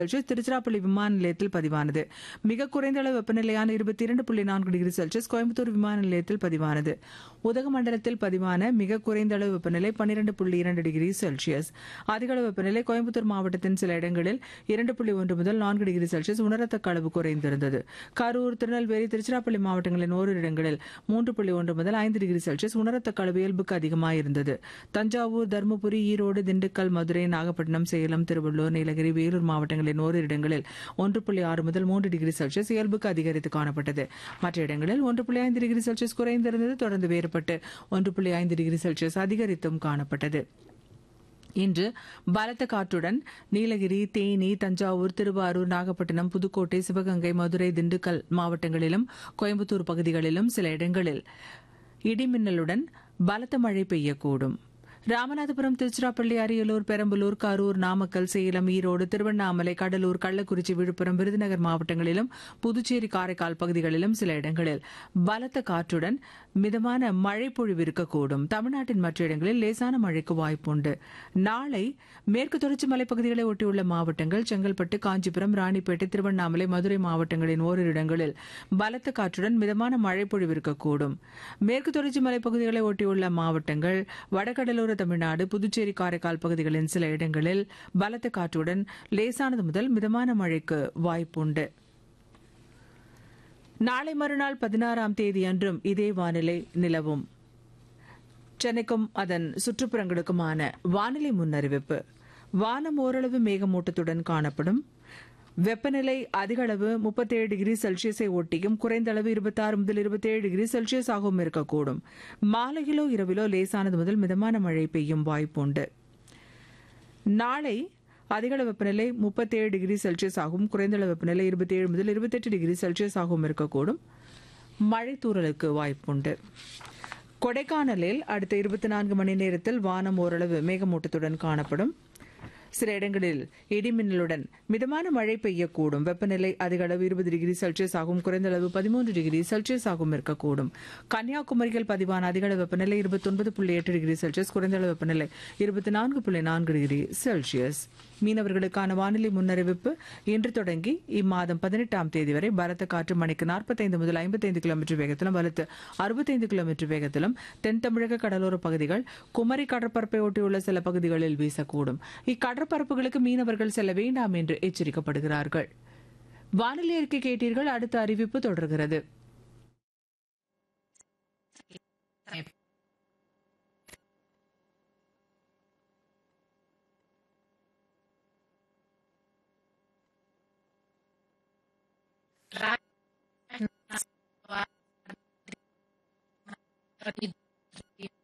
Celsius Tiruchirappalli விமான நிலையத்தில் பதிவானது மிக குறைந்த அளவு வெப்பநிலையான இருபத்தி இரண்டு புள்ளி நான்கு டிகிரி செல்சியஸ் கோயம்புத்தூர் விமான நிலையத்தில் பதிவானது உதகமண்டலத்தில் பதிவான மிக குறைந்த அளவு வெப்பநிலை பன்னிரண்டு புள்ளி இரண்டு டிகிரி செல்சியஸ் அதிக அளவு வெப்பநிலை கோயம்புத்தூர் மாவட்டத்தின் சில இடங்களில் இரண்டு புள்ளி ஒன்று முதல் நான்கு டிகிரி செல்சியஸ் உணரத்தக்க அளவு குறைந்திருந்தது கரூர் திருநெல்வேலி திருச்சிராப்பள்ளி மாவட்டங்களின் ஓரிரு இடங்களில் மூன்று புள்ளி ஒன்று முதல் ஐந்து டிகிரி செல்சியஸ் உணரத்தக்க அளவு இயல்புக்கு அதிகமாயிருந்தது தஞ்சாவூர் தருமபுரி ஈரோடு திண்டுக்கல் மதுரை நாகப்பட்டினம் சேலம் திருவள்ளூர் நீலகிரி வேலூர் மாவட்டங்களின் ஓரிரு இடங்களில் ஒன்று புள்ளி ஆறு முதல் மூன்று டிகிரி செல்சியஸ் இயல்புக்கு அதிகரித்து காணப்பட்டது மற்ற இடங்களில் ஒன்று புள்ளி ஐந்து டிகிரி செல்சியஸ் குறைந்திருந்தது தொடர்ந்து வேறுபட்டு ஒன்று புள்ளி ஐந்து டிகிரி செல்சியஸ் அதிகரித்தும் காணப்பட்டது இன்று பலத்த காற்றுடன் நீலகிரி தேனி தஞ்சாவூர் திருவாரூர் நாகப்பட்டினம் புதுக்கோட்டை சிவகங்கை மதுரை திண்டுக்கல் மாவட்டங்களிலும் கோயம்புத்தூர் பகுதிகளிலும் சில இடங்களில் இடிமின்னலுடன் பலத்த மழை பெய்யக்கூடும் ராமநாதபுரம் திருச்சிராப்பள்ளி அரியலூர் பெரம்பலூர் கரூர் நாமக்கல் சேலம் ஈரோடு திருவண்ணாமலை கடலூர் கள்ளக்குறிச்சி விழுப்புரம் விருதுநகர் மாவட்டங்களிலும் புதுச்சேரி காரைக்கால் பகுதிகளிலும் சில இடங்களில் பலத்த காற்றுடன் மிதமான மழை பொழிவு இருக்கக்கூடும் தமிழ்நாட்டின் மற்ற இடங்களில் லேசான மழைக்கு வாய்ப்புண்டு நாளை மேற்கு தொடர்ச்சி மலைப்பகுதிகளை ஒட்டியுள்ள மாவட்டங்கள் செங்கல்பட்டு காஞ்சிபுரம் ராணிப்பேட்டை திருவண்ணாமலை மதுரை மாவட்டங்களின் ஓரிரு இடங்களில் பலத்த காற்றுடன் மிதமான மழை பொழிவு இருக்கக்கூடும் மேற்கு தொடர்ச்சி மலைப்பகுதிகளை ஒட்டியுள்ள மாவட்டங்கள் வடகடலோர தமிழ்நாடு புதுச்சேரி காரைக்கால் பகுதிகளின் சில இடங்களில் பலத்த காற்றுடன் லேசானது முதல் மிதமான மழைக்கு வாய்ப்புண்டு நாளை மறுநாள் பதினாறாம் தேதி அன்றும் இதே வானிலை நிலவும் சென்னைக்கும் அதன் சுற்றுப்புறங்களுக்குமான வானிலை முன்னறிவிப்பு வானம் ஓரளவு மேகமூட்டத்துடன் காணப்படும் வெப்பநிலை அதிக அளவு முப்பத்தேழு டிகிரி செல்சியஸை ஒட்டியும் குறைந்த அளவு இருபத்தாறு முதல் இருபத்தேழு டிகிரி செல்சியஸ் ஆகவும் இருக்கக்கூடும் மாலையிலோ இரவிலோ லேசானது முதல் மிதமான மழை பெய்யும் வாய்ப்புண்டு நாளை அதிகள வெப்பநிலை முப்பத்தேழு டிகிரி செல்சியஸ் ஆகவும் குறைந்த அளவு வெப்பநிலை இருபத்தேழு முதல் இருபத்தெட்டு டிகிரி செல்சியஸ் ஆகவும் இருக்கக்கூடும் மழை தூறலுக்கு வாய்ப்புண்டு கொடைக்கானலில் அடுத்த இருபத்தி நான்கு மணி நேரத்தில் வானம் ஓரளவு மேகமூட்டத்துடன் காணப்படும் சில இடங்களில் இடிமின்னலுடன் மிதமான மழை பெய்யக்கூடும் வெப்பநிலை அதிக அளவு இருபது டிகிரி செல்சியஸ் ஆகும் குறைந்த அளவு பதிமூன்று டிகிரி செல்சியஸ் ஆகும் இருக்கக்கூடும் கன்னியாகுமரியில் பதிவான அதிக அளவு வெப்பநிலை இருபத்தொன்பது புள்ளி எட்டு டிகிரி செல்சியஸ் குறைந்த அளவு வெப்பநிலை இருபத்தி நான்கு புள்ளி நான்கு டிகிரி செல்சியஸ் மீனவர்களுக்கான வானிலை முன்னறிவிப்பு இன்று தொடங்கி இம்மாதம் பதினெட்டாம் தேதி வரை பலத்த காற்று மணிக்கு நாற்பத்தைந்து முதல் ஐம்பத்தைந்து கிலோமீட்டர் வேகத்திலும் வலுத்து அறுபத்தைந்து கிலோமீட்டர் வேகத்திலும் தென் தமிழக கடலோர பகுதிகள் குமரி கடற்பரப்பை ஒட்டியுள்ள சில பகுதிகளில் வீசக்கூடும் இக்கடற்பரப்புகளுக்கு மீனவர்கள் செல்ல வேண்டாம் என்று எச்சரிக்கப்படுகிறார்கள் வானிலை அறிக்கை கேட்டீர்கள் அடுத்த அறிவிப்பு தொடர்கிறது Right.